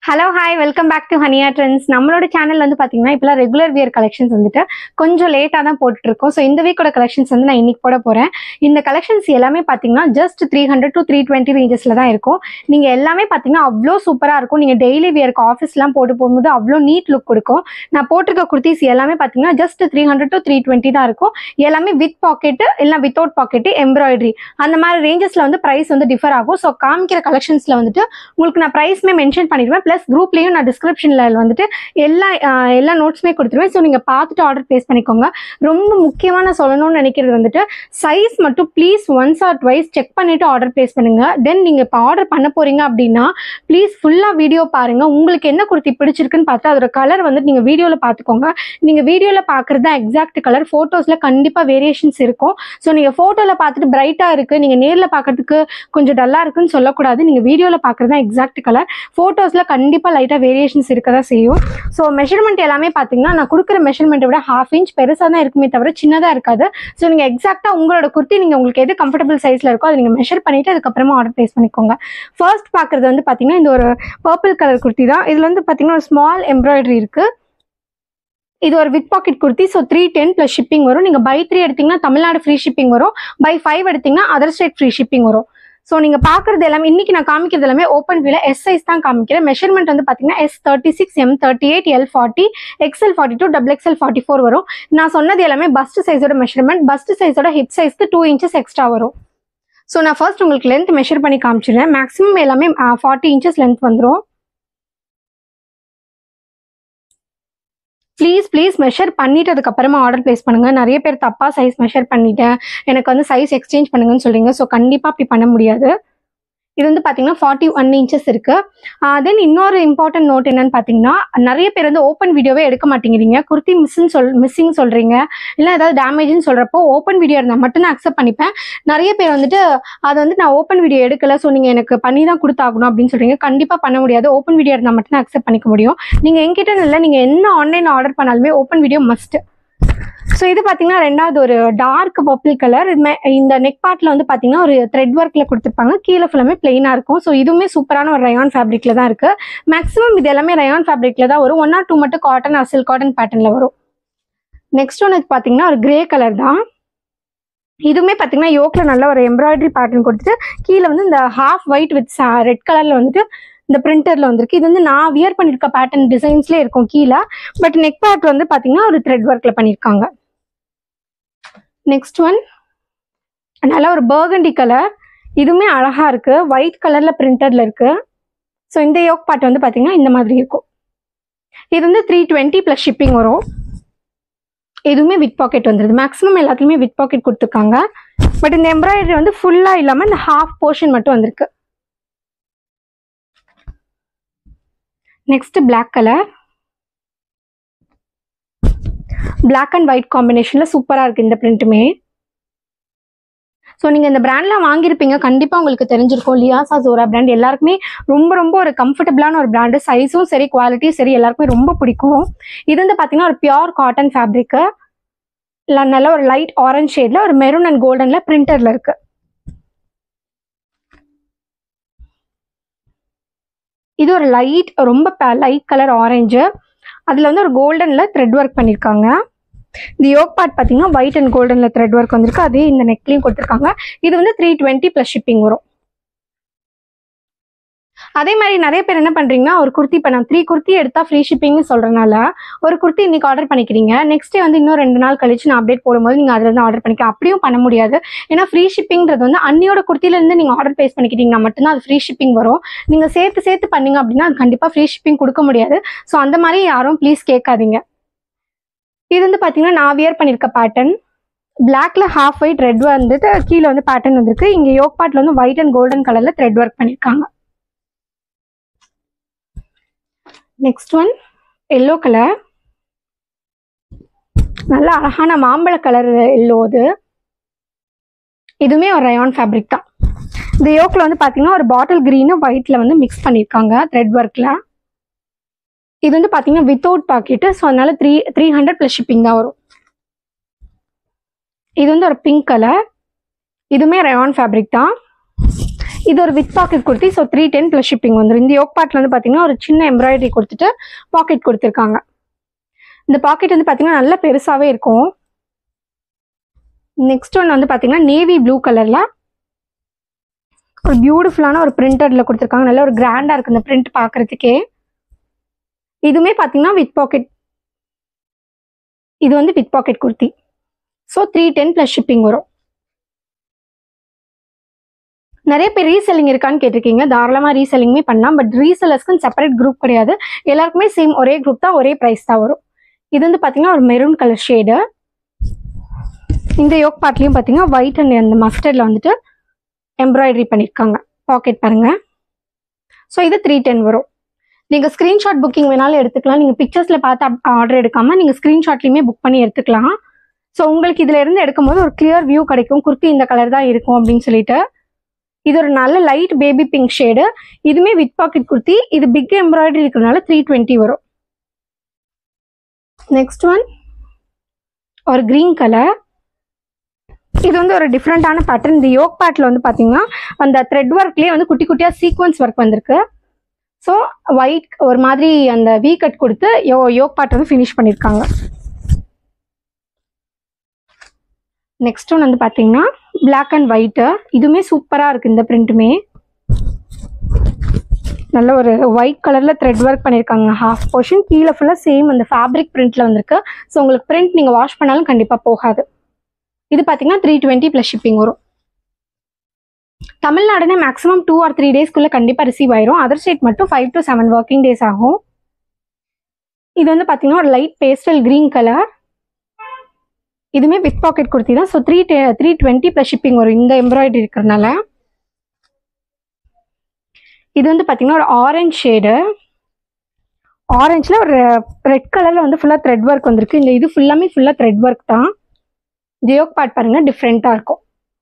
hello hi welcome back to Haniya trends நம்மளோட channel வந்து பார்த்தீங்கன்னா இப்போலாம் ரெகுலர் வியர் கலெக்ஷன்ஸ் வந்துட்டு கொஞ்சம் லேட்டாக தான் போட்டுட்டு இருக்கோம் ஸோ இந்த வீக்கோட கலெக்ஷன்ஸ் வந்து நான் இன்னைக்கு போட போகிறேன் இந்த கலெக்ஷன்ஸ் எல்லாமே பார்த்தீங்கன்னா just three hundred to three twenty ரேஞ்சஸில் தான் இருக்கும் நீங்கள் எல்லாமே பார்த்தீங்கன்னா அவ்வளோ சூப்பராக இருக்கும் நீங்கள் டெய்லி வியருக்கு ஆஃபீஸ்லாம் போட்டு போகும்போது அவ்வளோ நீட் லுக் கொடுக்கும் நான் போட்டிருக்க குர்த்திஸ் எல்லாமே பார்த்தீங்கன்னா just three hundred to three twenty தான் இருக்கும் எல்லாமே வித் பாக்கெட்டு இல்லை வித்தவுட் பாக்கெட்டு எம்ப்ராய்டரி அந்த மாதிரி ரேஞ்சஸில் வந்து ப்ரைஸ் வந்து டிஃபர் ஆகும் ஸோ காமிக்கிற கலெக்ஷன்ஸில் வந்துட்டு உங்களுக்கு நான் ப்ரைஸ்மே மென்ஷன் பண்ணிடுவேன் ப்ளஸ் குரூப்லேயும் நான் டிஸ்கிரிப்ஷனில் வந்துட்டு எல்லா ஆஹ் எல்லா நோட்ஸுமே கொடுத்துருவேன் ஸோ நீங்கள் பார்த்துட்டு ஆர்டர் ப்ளேஸ் பண்ணிக்கோங்க ரொம்ப முக்கியமாக நான் சொல்லணும்னு நினைக்கிறது வந்துட்டு சைஸ் மட்டும் please once or twice check பண்ணிவிட்டு ஆர்டர் ப்ளேஸ் பண்ணுங்கள் தென் நீங்கள் இப்போ ஆர்டர் பண்ண போகிறீங்க அப்படின்னா ப்ளீஸ் ஃபுல்லாக வீடியோ பாருங்கள் உங்களுக்கு என்ன குர்த்தி பிடிச்சிருக்குன்னு பார்த்து அதோட கலர் வந்துட்டு நீங்கள் வீடியோவில் பார்த்துக்கோங்க நீங்கள் வீடியோவில் பார்க்குறது தான் எக்ஸாக்ட் கலர் ஃபோட்டோஸில் கண்டிப்பாக வேரியேஷன்ஸ் இருக்கும் ஸோ நீங்கள் ஃபோட்டோவில் பார்த்துட்டு பிரைட்டாக இருக்குது நீங்கள் நேரில் பார்க்கறதுக்கு கொஞ்சம் டல்லாக இருக்குன்னு சொல்லக்கூடாது நீங்கள் வீடியோவில் பார்க்குறது தான் எக்ஸாக்ட் கலர் ஃபோட்டோஸில் கண்டிப்பாக லைட்டாக வேரியேஷன்ஸ் இருக்க தான் செய்யும் ஸோ மெஷர்மெண்ட் எல்லாமே பார்த்தீங்கன்னா நான் கொடுக்குற மெஷர்மெண்ட்டை விட ஹாஃப் இன்ச் பெருசாக தான் இருக்குமே தவிர சின்னதாக இருக்காது ஸோ நீங்கள் எக்ஸாக்டாக உங்களோட குர்த்தி நீங்கள் உங்களுக்கு எது கம்ஃபர்டபுள் சைஸில் இருக்கோ அதை நீங்கள் மெஷர் பண்ணிவிட்டு அதுக்கப்புறமா ஆர்டர் ப்ளேஸ் பண்ணிக்கோங்க ஃபர்ஸ்ட் பார்க்குறது வந்து பார்த்தீங்கன்னா இந்த ஒரு பர்பிள் கலர் குர்த்தி தான் இதில் வந்து பார்த்தீங்கன்னா ஒரு ஸ்மால் எம்ப்ராய்டரி இருக்குது இது ஒரு with pocket kurti so three ten plus shipping வரும் நீங்கள் பை த்ரீ எடுத்தீங்கன்னா தமிழ்நாடு ஃப்ரீ ஷிப்பிங் வரும் பை ஃபைவ் எடுத்தீங்கன்னா அதர் ஸ்டேட் ஃப்ரீ ஷிப்பிங் வரும் ஸோ நீங்கள் பார்க்குறது எல்லாமே இன்னைக்கு நான் காமிக்கிறது எல்லாமே ஓப்பன் வியூல எஸ் சைஸ் தான் காமிக்கிறேன் மெஷர்மெண்ட் வந்து பார்த்தீங்கன்னா S thirty six M thirty eight L forty XL forty two double XL forty four வரும் நான் சொன்னது எல்லாமே பஸ்ட் சைஸோட மெஷர்மெண்ட் பஸ்ட் சைஸோட ஹிப் சைஸ்க்கு டூ இன்ச்சஸ் எக்ஸ்ட்ரா வரும் ஸோ நான் ஃபர்ஸ்ட் உங்களுக்கு லென்த் மெஷர் பண்ணி காமிச்சிடுறேன் மேக்ஸிமம் எல்லாமே ஃபார்ட்டி இன்ச்சஸ் லென்த் வந்துடும் ப்ளீஸ் ப்ளீஸ் மெஷர் பண்ணிட்டு அதுக்கப்புறமா ஆர்டர் ப்ளேஸ் பண்ணுங்க நிறைய பேர் தப்பா சைஸ் மெஷர் பண்ணிட்டேன் எனக்கு வந்து சைஸ் எக்ஸ்சேஞ்ச் பண்ணுங்கன்னு சொல்றீங்க ஸோ கண்டிப்பாக அப்படி பண்ண முடியாது இது வந்து பார்த்தீங்கன்னா ஃபார்ட்டி ஒன் இன்ச்சஸ் இருக்கு தென் இன்னொரு இம்பார்ட்டன்ட் நோட் என்னன்னு பார்த்தீங்கன்னா நிறைய பேர் வந்து ஓப்பன் வீடியோவே எடுக்க மாட்டேங்கிறீங்க குர்த்தி மிஸ்ன்னு சொல் மிஸ்ஸிங் சொல்றீங்க இல்லை ஏதாவது டேமேஜ்னு சொல்றப்போ ஓப்பன் வீடியோ இருந்தால் மட்டும் நான் அக்செப்ட் பண்ணிப்பேன் நிறைய பேர் வந்துட்டு அதை வந்து நான் ஓப்பன் வீடியோ எடுக்கல ஸோ நீங்கள் எனக்கு பண்ணி தான் கொடுத்தாகணும் அப்படின்னு சொல்றீங்க கண்டிப்பாக பண்ண முடியாது ஓப்பன் வீடியோ இருந்தால் மட்டும் தான் அக்செப்ட் பண்ணிக்க முடியும் நீங்கள் என்கிட்ட இல்லை நீங்கள் என்ன ஆன்லைன் ஆர்டர் பண்ணாலுமே ஓப்பன் வீடியோ மஸ்ட் ஸோ இது பார்த்தீங்கன்னா ரெண்டாவது ஒரு டார்க் பர்பிள் கலர் இந்த நெக் பார்ட்டில் வந்து பார்த்தீங்கன்னா ஒரு த்ரெட் ஒர்க்கில் கொடுத்துருப்பாங்க கீழே ஃபுல்லாமே பிளெயினாக இருக்கும் ஸோ இதுவுமே சூப்பரான ஒரு ரயான் ஃபேப்ரிக்கில் தான் இருக்குது மேக்ஸிமம் இது எல்லாமே ரயான் ஃபேப்ரிக்கில் தான் வரும் ஒன் ஆர் டூ மட்டும் காட்டன் ஆர் சில்க் காட்டன் பேட்டர்னில் வரும் நெக்ஸ்ட் ஒன்று பார்த்தீங்கன்னா ஒரு கிரே கலர் தான் இதுவுமே பார்த்தீங்கன்னா யோக்கில் நல்ல ஒரு எம்ப்ராய்டரி பேட்டர்ன் கொடுத்துட்டு கீழே வந்து இந்த ஹாஃப் ஒயிட் வித் ரெட் கலரில் வந்துட்டு இந்த பிரிண்டரில் வந்திருக்கு இது வந்து நான் வியர் பண்ணியிருக்க பேட்டர்ன் டிசைன்ஸ்லேயே இருக்கும் கீழே பட் நெக் பேட் வந்து பார்த்தீங்கன்னா ஒரு த்ரெட் ஒர்க்கில் பண்ணியிருக்காங்க நெக்ஸ்ட் ஒன் நல்ல ஒரு பர்கண்டி கலர் இதுவுமே அழகா இருக்கு ஒயிட் கலர்ல பிரிண்டட்ல இருக்கு ஸோ இந்த யோக் பார்ட் வந்து பார்த்தீங்கன்னா இந்த மாதிரி இருக்கும் இது வந்து த்ரீ டுவெண்ட்டி ப்ளஸ் ஷிப்பிங் வரும் இதுவுமே வித் பாக்கெட் வந்துருது மேக்ஸிமம் எல்லாத்துலேயுமே வித் பாக்கெட் கொடுத்துருக்காங்க பட் இந்த எம்ப்ராய்டரி வந்து ஃபுல்லாக இல்லாமல் இந்த ஹாஃப் போர்ஷன் மட்டும் வந்திருக்கு next black colour black and white காம்பினேஷனில் சூப்பராக இருக்குது இந்த பிரிண்ட்டுமே ஸோ நீங்கள் இந்த பிராண்ட்லாம் வாங்கியிருப்பீங்க கண்டிப்பாக உங்களுக்கு தெரிஞ்சிருக்கும் லியாசா ஜோரா பிராண்ட் எல்லாருக்குமே ரொம்ப ரொம்ப ஒரு கம்ஃபர்டபுளான ஒரு பிராண்டு சைஸும் சரி குவாலிட்டியும் சரி எல்லாருக்குமே ரொம்ப பிடிக்கும் இது வந்து பார்த்தீங்கன்னா ஒரு பியோர் காட்டன் ஃபேப்ரிக்கு இல்லை நல்ல ஒரு லைட் ஆரஞ்ச் ஷேடில் ஒரு மெரூன் அண்ட் கோல்டனில் பிரிண்டரில் இருக்கு இது ஒரு லைட் ரொம்ப லைட் கலர் ஆரஞ்சு அதில் வந்து ஒரு கோல்டனில் த்ரெட் ஒர்க் பண்ணியிருக்காங்க இந்த யோக் பார்ட் பார்த்தீங்கன்னா ஒயிட் அண்ட் கோல்டனில் த்ரெட் ஒர்க் வந்திருக்கு அதே இந்த நெக்லையும் கொடுத்துருக்காங்க இது வந்து த்ரீ டுவெண்ட்டி ப்ளஸ் ஷிப்பிங் வரும் அதே மாதிரி நிறைய பேர் என்ன பண்ணுறீங்கன்னா ஒரு குர்த்தி இப்போ நான் த்ரீ குர்த்தி எடுத்தால் ஃப்ரீ ஷிப்பிங்னு சொல்கிறனால ஒரு குர்த்தி இன்னைக்கு ஆர்டர் பண்ணிக்கிறீங்க நெக்ஸ்ட் டே வந்து இன்னும் ரெண்டு நாள் கழிச்சு நான் அப்டேட் போடும்போது நீங்கள் அதில் இருந்து ஆர்டர் பண்ணிக்க அப்படியும் பண்ண முடியாது ஏன்னா ஃப்ரீ ஷிப்பிங்கிறது வந்து அன்னியோட குர்த்தியிலேருந்து நீங்கள் ஆர்டர் ப்ளேஸ் பண்ணிக்கிட்டீங்கன்னா மட்டும்தான் அது ஃப்ரீ ஷிப்பிங் வரும் நீங்கள் சேர்த்து சேர்த்து பண்ணீங்க அப்படின்னா அது கண்டிப்பாக ஃப்ரீ ஷிப்பிங் கொடுக்க முடியாது ஸோ அந்த மாதிரி யாரும் ப்ளீஸ் கேட்காதீங்க இது வந்து பார்த்தீங்கன்னா நான் வியர் பண்ணியிருக்க பேட்டர்ன் பிளாக்ல ஹாஃப் ஒயிட் ரெட் வந்துட்டு கீழே வந்து பேட்டர்ன் வந்திருக்கு இங்கே யோக் பார்ட்ல வந்து ஒயிட் அண்ட் கோல்டன் கலர்ல த்ரெட் ஒர்க் பண்ணியிருக்காங்க நெக்ஸ்ட் ஒன் எல்லோ கலர் நல்ல அழகான மாம்பழ கலர் எல்லோ இது இதுவுமே ஒரு ரயான் ஃபேப்ரிக் தான் இந்த யோக்கில் வந்து பார்த்தீங்கன்னா ஒரு பாட்டில் க்ரீனு ஒயிட்ல வந்து மிக்ஸ் பண்ணியிருக்காங்க த்ரெட் ஒர்க்கில் இது வந்து பார்த்தீங்கன்னா வித்தவுட் பாக்கெட்டு ஸோ அதனால three three hundred plus shipping தான் வரும் இது வந்து ஒரு பிங்க் கலர் இதுவுமே ரயான் ஃபேப்ரிக் தான் இது ஒரு with pocket kurti so three ten plus shipping வந்துடும் இந்த யோக் பார்ட்ல வந்து பார்த்தீங்கன்னா ஒரு சின்ன எம்ப்ராய்டரி கொடுத்துட்டு பாக்கெட் கொடுத்துருக்காங்க இந்த பாக்கெட் வந்து பார்த்தீங்கன்னா நல்லா பெருசாகவே இருக்கும் நெக்ஸ்ட் ஒன் வந்து பார்த்தீங்கன்னா நேவி ப்ளூ கலரில் ஒரு பியூட்டிஃபுல்லான ஒரு பிரிண்டட்ல கொடுத்துருக்காங்க நல்ல ஒரு கிராண்டாக இருக்கு இந்த பிரிண்ட் பார்க்கறதுக்கே இதுவுமே பார்த்தீங்கன்னா வித் பாக்கெட் இது வந்து with pocket kurti so three ten plus shipping வரும் நிறைய பேர் ரீசெல்லிங் இருக்கான்னு கேட்டிருக்கீங்க தாராளமாக ரீசெல்லிங்குமே பண்ணலாம் பட் ரீசெல்லர்ஸ்க்கு செப்பரேட் குரூப் கிடையாது எல்லாருக்குமே சேம் ஒரே குரூப் தான் ஒரே ப்ரைஸ் தான் வரும் இது வந்து பார்த்தீங்கன்னா ஒரு மெரூன் கலர் ஷேடு இந்த யோக் பார்ட்லேயும் பார்த்தீங்கன்னா ஒயிட் அண்ட் அந்த மஸ்டர்டில் வந்துட்டு எம்ப்ராய்டரி பண்ணியிருக்காங்க பாக்கெட் பாருங்க ஸோ இது த்ரீ டென் வரும் நீங்கள் ஸ்க்ரீன்ஷாட் புக்கிங் வேணாலும் எடுத்துக்கலாம் நீங்கள் பிக்சர்ஸில் பார்த்து ஆர்டர் எடுக்காமல் நீங்கள் ஸ்க்ரீன்ஷாட்லேயுமே புக் பண்ணி எடுத்துக்கலாம் ஸோ உங்களுக்கு இதில் இருந்து எடுக்கும்போது ஒரு கிளியர் வியூ கிடைக்கும் குர்த்தி இந்த கலர் தான் இருக்கும் அப்படின்னு சொல்லிட்டு இது ஒரு நல்ல லைட் பேபி பிங்க் ஷேடு இதுவுமே வித் பாக்கெட் குர்த்தி இது பிக் எம்ப்ராய்டரி இருக்கிறதுனால த்ரீ டுவெண்ட்டி வரும் நெக்ஸ்ட் ஒன் ஒரு க்ரீன் கலர் இது வந்து ஒரு டிஃப்ரெண்ட்டான பேட்டர்ன் இந்த யோக் பேட்டில் வந்து பார்த்தீங்கன்னா அந்த த்ரெட் ஒர்க்லேயே வந்து குட்டி குட்டியாக சீக்வன்ஸ் ஒர்க் வந்திருக்கு ஸோ ஒயிட் ஒரு மாதிரி அந்த வீ கட் கொடுத்து யோ யோக் பேட் வந்து ஃபினிஷ் பண்ணியிருக்காங்க நெக்ஸ்ட் ஒன் வந்து பார்த்தீங்கன்னா பிளாக் அண்ட் ஒயிட்டு இதுவுமே சூப்பராக இருக்குது இந்த பிரிண்ட்டுமே நல்ல ஒரு ஒயிட் கலரில் த்ரெட் ஒர்க் பண்ணியிருக்காங்க ஹாஃப் போர்ஷன் கீழே ஃபுல்லாக சேம் அந்த ஃபேப்ரிக் பிரிண்ட்டில் வந்திருக்கு ஸோ உங்களுக்கு பிரிண்ட் நீங்கள் வாஷ் பண்ணாலும் கண்டிப்பாக போகாது இது பார்த்தீங்கன்னா த்ரீ டுவெண்ட்டி ப்ளஸ் ஷிப்பிங் வரும் தமிழ்நாடுனா மேக்ஸிமம் டூ ஆர் த்ரீ டேஸ்க்குள்ளே கண்டிப்பாக ரிசீவ் ஆயிரும் அதர் ஸ்டேட் மட்டும் five to seven working days ஆகும் இது வந்து பார்த்தீங்கன்னா ஒரு லைட் பேஸ்டல் க்ரீன் கலர் இதுவுமே வித் பாக்கெட் குர்த்தி தான் so three three twenty plus shipping வரும் இந்த எம்ப்ராய்டரி இருக்கிறதுனால இது வந்து பார்த்தீங்கன்னா ஒரு ஆரஞ்ச் ஷேடு ஆரஞ்சில் ஒரு ரெட் கலரில் வந்து ஃபுல்லாக த்ரெட் ஒர்க் வந்திருக்கு இந்த இது ஃபுல்லாமே ஃபுல்லாக த்ரெட் ஒர்க் தான் ஜியோக் பார்ட் பாருங்க டிஃப்ரெண்ட்டாக இருக்கும்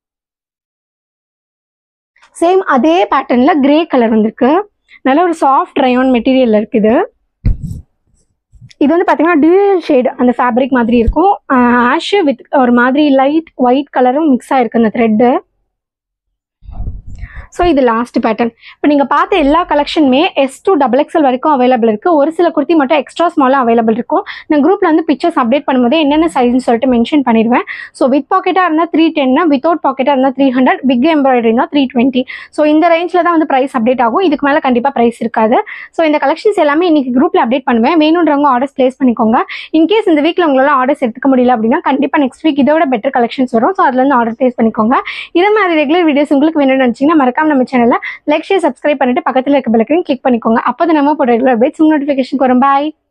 சேம் அதே பேட்டர்னில் கிரே கலர் வந்திருக்கு நல்ல ஒரு சாஃப்ட் ரயான் மெட்டீரியல் இருக்குது இது வந்து பார்த்தீங்கன்னா டியூயல் ஷேட் அந்த ஃபேப்ரிக் மாதிரி இருக்கும் ஆஷ் வித் ஒரு மாதிரி லைட் ஒயிட் கலரும் மிக்ஸ் ஆயிருக்கு அந்த த்ரெட்டு ஸோ இது லாஸ்ட் பேட்டர்ன் இப்போ நீங்கள் பார்த்த எல்லா கலெக்ஷனுமே எஸ் டூ டபுள் எக்ஸல் வரைக்கும் அவைலபிள் இருக்குது ஒரு சில குர்த்தி மட்டும் எக்ஸ்ட்ரா ஸ்மாலாக அவைலபிள் இருக்கும் நான் குரூப்பில் வந்து பிக்சர்ஸ் அப்டேட் பண்ணும்போது என்னென்ன சைஸ்னு சொல்லிட்டு மென்ஷன் பண்ணிடுவேன் ஸோ வித் பாக்கெட்டாக இருந்தால் த்ரீ டென்னா வித்தவுட் பாக்கெட்டாக இருந்தால் த்ரீ ஹண்ட்ரட் பிக் எம்ப்ராய்டரினா த்ரீ டுவெண்ட்டி ஸோ இந்த ரேஞ்சில் தான் வந்து ப்ரைஸ் அப்டேட் ஆகும் இதுக்கு மேலே கண்டிப்பாக ப்ரைஸ் இருக்காது ஸோ இந்த கலெக்ஷன்ஸ் எல்லாமே இன்னைக்கு குரூப்பில் அப்டேட் பண்ணுவேன் வேணுன்றவங்க ஆர்டர்ஸ் ப்ளேஸ் பண்ணிக்கோங்க இன்கேஸ் இந்த வீக்கில் உங்களால் ஆர்டர்ஸ் எடுத்துக்க முடியல அப்படின்னா கண்டிப்பாக நெக்ஸ்ட் வீக் இதோட பெட்டர் கலெக்ஷன்ஸ் வரும் ஸோ அதுலேருந்து ஆர்டர் ப்ளேஸ் பண்ணிக்கோங்க இதே மாதிரி ரெகுலர் வீடியோஸ் உங்களுக்கு வேணும்னு நினச்சிங்கன்னா மறக்காம நம்ம சேனலில் லைக் ஷேர் சப்ஸ்கிரைப் பண்ணிட்டு பக்கத்தில் இருக்க பெல்லையும் கிளிக் பண்ணிக்கோங்க அப்போ நம்ம போட ரெகுலர் அப்டேட்ஸ் நோட்டிஃபிகேஷன் வரும் பாய்